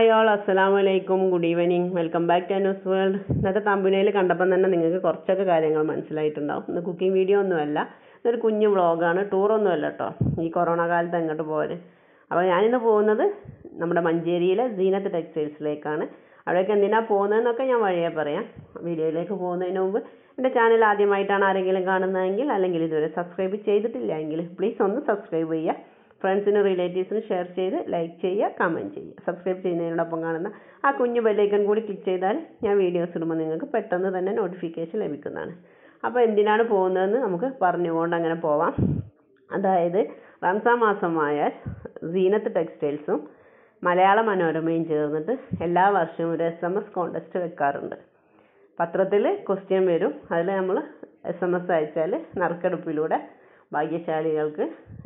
hi all അസ്സലാമു അലൈക്കും good evening welcome back to news world ഇന്നത്തെ തമ്പനയിൽ കണ്ടപ്പം തന്നെ നിങ്ങൾക്ക് കുറച്ചൊക്കെ കാര്യങ്ങൾ മനസ്സിലായിട്ടുണ്ടാവും ഇന്ന് കുക്കിംഗ് വീഡിയോ ഒന്നുമല്ല ഇതൊരു കുഞ്ഞു വ്ളോഗാണ് ടൂറൊന്നുമല്ല കേട്ടോ ഈ കൊറോണ കാലത്ത് എങ്ങോട്ട് പോര് അപ്പോൾ ഞാനിന്ന് പോകുന്നത് നമ്മുടെ മഞ്ചേരിയിലെ സീനത്ത് ടെക്സ്റ്റൈൽസിലേക്കാണ് അവിടേക്ക് എന്തിനാണ് പോകുന്നതെന്നൊക്കെ ഞാൻ വഴിയെ പറയാം വീഡിയോയിലേക്ക് പോകുന്നതിന് മുമ്പ് എൻ്റെ ചാനൽ ആദ്യമായിട്ടാണ് ആരെങ്കിലും കാണുന്നതെങ്കിൽ അല്ലെങ്കിൽ ഇതുവരെ സബ്സ്ക്രൈബ് ചെയ്തിട്ടില്ല എങ്കിൽ പ്ലീസ് ഒന്ന് സബ്സ്ക്രൈബ് ചെയ്യുക ഫ്രണ്ട്സിനും റിലേറ്റീവ്സിനും ഷെയർ ചെയ്ത് ലൈക്ക് ചെയ്യുക കമൻറ്റ് ചെയ്യുക സബ്സ്ക്രൈബ് ചെയ്യുന്നതിനോടൊപ്പം കാണുന്ന ആ കുഞ്ഞു ബെല്ലൈക്കൺ കൂടി ക്ലിക്ക് ചെയ്താൽ ഞാൻ വീഡിയോസ് ഇടുമ്പോൾ നിങ്ങൾക്ക് പെട്ടെന്ന് തന്നെ നോട്ടിഫിക്കേഷൻ ലഭിക്കുന്നതാണ് അപ്പോൾ എന്തിനാണ് പോകുന്നതെന്ന് നമുക്ക് പറഞ്ഞുകൊണ്ട് അങ്ങനെ പോവാം അതായത് റംസാൻ മാസമായാൽ സീനത്ത് ടെക്സ്റ്റൈൽസും മലയാള മനോരമയും ചേർന്നിട്ട് എല്ലാ വർഷവും ഒരു എസ് എം എസ് കോൺടെസ്റ്റ് വെക്കാറുണ്ട് പത്രത്തിൽ ക്വസ്റ്റ്യൻ വരും അതിൽ നമ്മൾ എസ് എം എസ് അയച്ചാൽ നറുക്കെടുപ്പിലൂടെ ഭാഗ്യശാലികൾക്ക്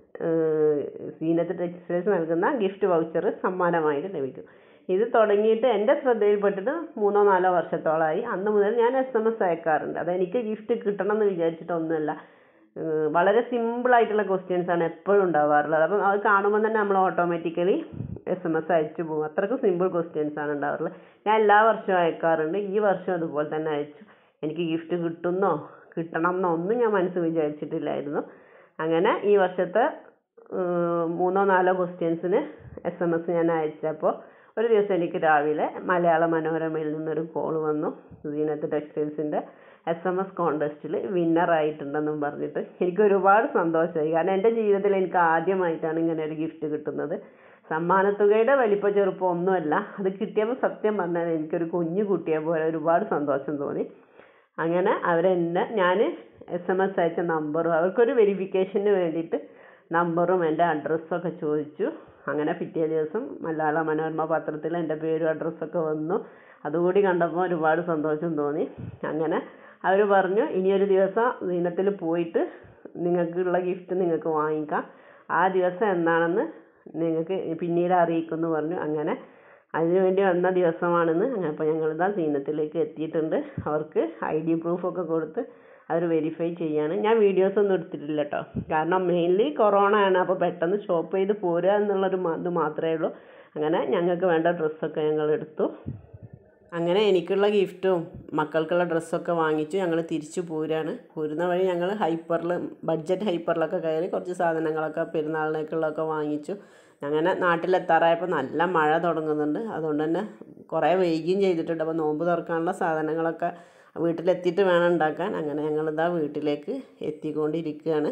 സീനത്ത് ടെക്സ്റ്റൈൽസ് നൽകുന്ന ഗിഫ്റ്റ് വൗച്ചർ സമ്മാനമായിട്ട് ലഭിക്കും ഇത് തുടങ്ങിയിട്ട് എൻ്റെ ശ്രദ്ധയിൽപ്പെട്ടിട്ട് മൂന്നോ നാലോ വർഷത്തോളമായി അന്ന് മുതൽ ഞാൻ എസ് എം എസ് അയക്കാറുണ്ട് അതെനിക്ക് ഗിഫ്റ്റ് കിട്ടണം എന്ന് വിചാരിച്ചിട്ടൊന്നുമല്ല ഏഹ് വളരെ സിമ്പിളായിട്ടുള്ള ക്വസ്റ്റ്യൻസ് ആണ് എപ്പോഴും ഉണ്ടാവാറുള്ളത് അപ്പം അത് കാണുമ്പോൾ തന്നെ നമ്മൾ ഓട്ടോമാറ്റിക്കലി എസ് എം എസ് അയച്ചു പോകും അത്രയ്ക്ക് സിമ്പിൾ ക്വസ്റ്റ്യൻസ് ആണ് ഉണ്ടാവാറുള്ളത് ഞാൻ എല്ലാ വർഷവും അയക്കാറുണ്ട് ഈ വർഷം അതുപോലെ തന്നെ അയച്ചു എനിക്ക് ഗിഫ്റ്റ് കിട്ടുന്നോ കിട്ടണം എന്നോ ഒന്നും ഞാൻ മനസ്സ് വിചാരിച്ചിട്ടില്ലായിരുന്നു അങ്ങനെ ഈ വർഷത്തെ ഏഹ് മൂന്നോ നാലോ ക്വസ്റ്റ്യൻസിന് എസ് എം എസ് ഞാൻ അയച്ചപ്പോൾ ഒരു ദിവസം എനിക്ക് രാവിലെ മലയാള മനോരമയിൽ നിന്നൊരു കോൾ വന്നു സീനത്ത് ടെക്സ്റ്റൈൽസിൻ്റെ എസ് എം എസ് കോൺടെസ്റ്റിൽ വിന്നറായിട്ടുണ്ടെന്നും പറഞ്ഞിട്ട് എനിക്ക് ഒരുപാട് സന്തോഷമായി കാരണം എൻ്റെ ജീവിതത്തിൽ എനിക്ക് ആദ്യമായിട്ടാണ് ഇങ്ങനെ ഒരു ഗിഫ്റ്റ് കിട്ടുന്നത് സമ്മാനത്തുകയുടെ വലിപ്പ ചെറുപ്പം ഒന്നുമല്ല അത് കിട്ടിയപ്പോൾ സത്യം പറഞ്ഞാൽ എനിക്കൊരു കുഞ്ഞു കുട്ടിയെ പോലെ ഒരുപാട് സന്തോഷം തോന്നി അങ്ങനെ അവരെന്നെ ഞാൻ എസ് എം എസ് അയച്ച നമ്പറും അവർക്കൊരു വെരിഫിക്കേഷന് വേണ്ടിയിട്ട് നമ്പറും എൻ്റെ അഡ്രസ്സും ഒക്കെ ചോദിച്ചു അങ്ങനെ പിറ്റേ ദിവസം മലയാള മനോരമ പത്രത്തിൽ എൻ്റെ പേരും അഡ്രസ്സൊക്കെ വന്നു അതുകൂടി കണ്ടപ്പോൾ ഒരുപാട് സന്തോഷം തോന്നി അങ്ങനെ അവർ പറഞ്ഞു ഇനിയൊരു ദിവസം ദിനത്തിൽ പോയിട്ട് നിങ്ങൾക്കുള്ള ഗിഫ്റ്റ് നിങ്ങൾക്ക് വാങ്ങിക്കാം ആ ദിവസം എന്നാണെന്ന് നിങ്ങൾക്ക് പിന്നീട് അറിയിക്കുമെന്ന് പറഞ്ഞു അങ്ങനെ അതിനു വേണ്ടി വന്ന ദിവസമാണെന്ന് അങ്ങനെ അപ്പോൾ ഞങ്ങളിതാ സീനത്തിലേക്ക് എത്തിയിട്ടുണ്ട് അവർക്ക് ഐ ഡി പ്രൂഫൊക്കെ കൊടുത്ത് അവർ വെരിഫൈ ചെയ്യാണ് ഞാൻ വീഡിയോസ് ഒന്നും എടുത്തിട്ടില്ല കേട്ടോ കാരണം മെയിൻലി കൊറോണ ആണ് അപ്പോൾ പെട്ടെന്ന് ഷോപ്പ് ചെയ്ത് പോരുക എന്നുള്ളൊരു മ- ഇത് മാത്രമേ ഉള്ളൂ അങ്ങനെ ഞങ്ങൾക്ക് വേണ്ട ഡ്രസ്സൊക്കെ ഞങ്ങൾ എടുത്തു അങ്ങനെ എനിക്കുള്ള ഗിഫ്റ്റും മക്കൾക്കുള്ള ഡ്രസ്സൊക്കെ വാങ്ങിച്ചു ഞങ്ങൾ തിരിച്ചു പോരാണ് പോരുന്ന വഴി ഞങ്ങൾ ഹൈപ്പറിൽ ബഡ്ജറ്റ് ഹൈപ്പറിലൊക്കെ കയറി കുറച്ച് സാധനങ്ങളൊക്കെ പെരുന്നാളിനേക്കുള്ളതൊക്കെ വാങ്ങിച്ചു അങ്ങനെ നാട്ടിലെത്താറായപ്പോൾ നല്ല മഴ തുടങ്ങുന്നുണ്ട് അതുകൊണ്ട് തന്നെ കുറേ വൈകിയും ചെയ്തിട്ടുണ്ട് അപ്പോൾ നോമ്പ് തുറക്കാനുള്ള സാധനങ്ങളൊക്കെ വീട്ടിലെത്തിയിട്ട് വേണം ഉണ്ടാക്കാൻ അങ്ങനെ ഞങ്ങളിതാ വീട്ടിലേക്ക് എത്തിക്കൊണ്ടിരിക്കുകയാണ്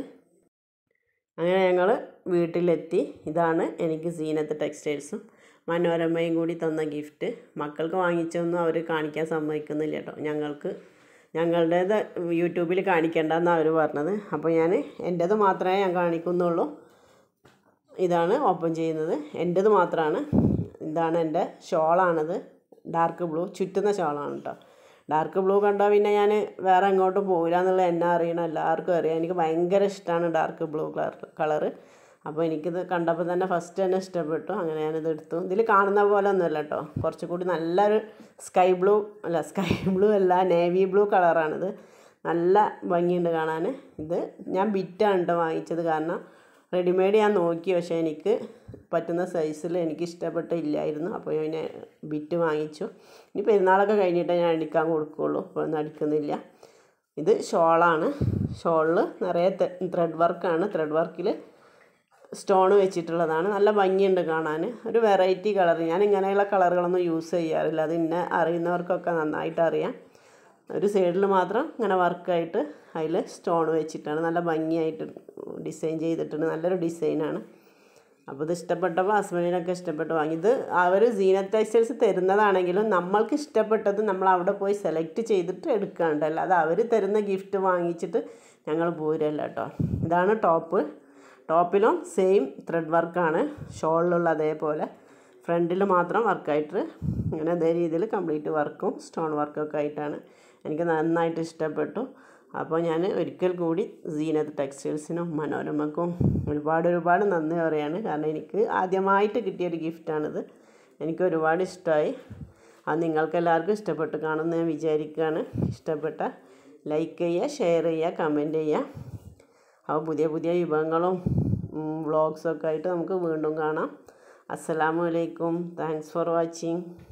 അങ്ങനെ ഞങ്ങൾ വീട്ടിലെത്തി ഇതാണ് എനിക്ക് സീനത്ത് ടെക്സ്റ്റൈൽസും മനോരമയും കൂടി തന്ന ഗിഫ്റ്റ് മക്കൾക്ക് വാങ്ങിച്ചൊന്നും അവർ കാണിക്കാൻ സമ്മതിക്കുന്നില്ല കേട്ടോ ഞങ്ങൾക്ക് ഞങ്ങളുടേത് യൂട്യൂബിൽ കാണിക്കേണ്ടെന്നാണ് അവർ പറഞ്ഞത് അപ്പോൾ ഞാൻ എൻ്റേത് മാത്രമേ ഞാൻ കാണിക്കുന്നുള്ളൂ ഇതാണ് ഓപ്പൺ ചെയ്യുന്നത് എൻ്റേത് മാത്രമാണ് ഇതാണ് എൻ്റെ ഷോളാണിത് ഡാർക്ക് ബ്ലൂ ചുറ്റുന്ന ഷോളാണ് കേട്ടോ ഡാർക്ക് ബ്ലൂ കണ്ടാൽ പിന്നെ ഞാൻ വേറെ എങ്ങോട്ടും പോകില്ല എന്നുള്ളത് എന്നെ അറിയണം എല്ലാവർക്കും അറിയാം എനിക്ക് ഭയങ്കര ഇഷ്ടമാണ് ഡാർക്ക് ബ്ലൂ കളർ കളറ് അപ്പോൾ എനിക്കിത് കണ്ടപ്പോൾ തന്നെ ഫസ്റ്റ് തന്നെ ഇഷ്ടപ്പെട്ടു അങ്ങനെ ഞാനിത് എടുത്തു ഇതിൽ കാണുന്ന പോലെ ഒന്നുമല്ല കേട്ടോ കുറച്ചും കൂടി നല്ലൊരു സ്കൈ ബ്ലൂ അല്ല സ്കൈ ബ്ലൂ അല്ല നേവി ബ്ലൂ കളറാണിത് നല്ല ഭംഗിയുണ്ട് കാണാൻ ഇത് ഞാൻ ബിറ്റാണ് കേട്ടോ വാങ്ങിച്ചത് കാരണം റെഡിമെയ്ഡ് ഞാൻ നോക്കി പക്ഷേ എനിക്ക് പറ്റുന്ന സൈസിൽ എനിക്ക് ഇഷ്ടപ്പെട്ടില്ലായിരുന്നു അപ്പോൾ ഞാൻ ബിറ്റ് വാങ്ങിച്ചു ഇനി പെരുന്നാളൊക്കെ കഴിഞ്ഞിട്ടേ ഞാൻ അടിക്കാൻ കൊടുക്കുകയുള്ളൂ ഇപ്പോഴൊന്നും അടിക്കുന്നില്ല ഇത് ഷോളാണ് ഷോളിൽ നിറയെ ത്രെഡ് വർക്കാണ് ത്രെഡ് വർക്കിൽ സ്റ്റോൺ വെച്ചിട്ടുള്ളതാണ് നല്ല ഭംഗിയുണ്ട് കാണാൻ ഒരു വെറൈറ്റി കളർ ഞാൻ ഇങ്ങനെയുള്ള കളറുകളൊന്നും യൂസ് ചെയ്യാറില്ല അത് ഇന്നെ അറിയുന്നവർക്കൊക്കെ നന്നായിട്ട് അറിയാം ഒരു സൈഡിൽ മാത്രം ഇങ്ങനെ വർക്കായിട്ട് അതിൽ സ്റ്റോൺ വെച്ചിട്ടാണ് നല്ല ഭംഗിയായിട്ട് ഡിസൈൻ ചെയ്തിട്ടുണ്ട് നല്ലൊരു ഡിസൈനാണ് അപ്പോൾ ഇത് ഇഷ്ടപ്പെട്ടപ്പോൾ ഹസ്ബൻഡിനൊക്കെ ഇഷ്ടപ്പെട്ട് വാങ്ങി ഇത് അവർ സീനത്ത് ടെക്സ്റ്റൈൽസ് തരുന്നതാണെങ്കിലും നമ്മൾക്ക് ഇഷ്ടപ്പെട്ടത് നമ്മൾ അവിടെ പോയി സെലക്ട് ചെയ്തിട്ട് എടുക്കാണ്ട് അല്ലാതെ അവർ തരുന്ന ഗിഫ്റ്റ് വാങ്ങിച്ചിട്ട് ഞങ്ങൾ പോരല്ല കേട്ടോ ഇതാണ് ടോപ്പ് ടോപ്പിലും സെയിം ത്രെഡ് വർക്കാണ് ഷോളിലുള്ള അതേപോലെ ഫ്രണ്ടിൽ മാത്രം വർക്കായിട്ട് ഇങ്ങനെ അതേ രീതിയിൽ കംപ്ലീറ്റ് വർക്കും സ്റ്റോൺ വർക്കൊക്കെ ആയിട്ടാണ് എനിക്ക് നന്നായിട്ട് ഇഷ്ടപ്പെട്ടു അപ്പോൾ ഞാൻ ഒരിക്കൽ കൂടി സീനത്ത് ടെക്സ്റ്റൈൽസിനും മനോരമക്കും ഒരുപാട് ഒരുപാട് നന്ദി പറയാണ് കാരണം എനിക്ക് ആദ്യമായിട്ട് കിട്ടിയൊരു ഗിഫ്റ്റാണിത് എനിക്ക് ഒരുപാട് ഇഷ്ടമായി അത് നിങ്ങൾക്ക് എല്ലാവർക്കും ഇഷ്ടപ്പെട്ട് കാണുമെന്ന് ഞാൻ വിചാരിക്കുകയാണ് ഇഷ്ടപ്പെട്ട ലൈക്ക് ചെയ്യുക ഷെയർ ചെയ്യുക കമൻറ്റ് ചെയ്യുക അപ്പോൾ പുതിയ പുതിയ വിഭവങ്ങളും വ്ളോഗ്സൊക്കെ ആയിട്ട് നമുക്ക് വീണ്ടും കാണാം അസ്സലാമു അലൈക്കും താങ്ക്സ് ഫോർ വാച്ചിങ്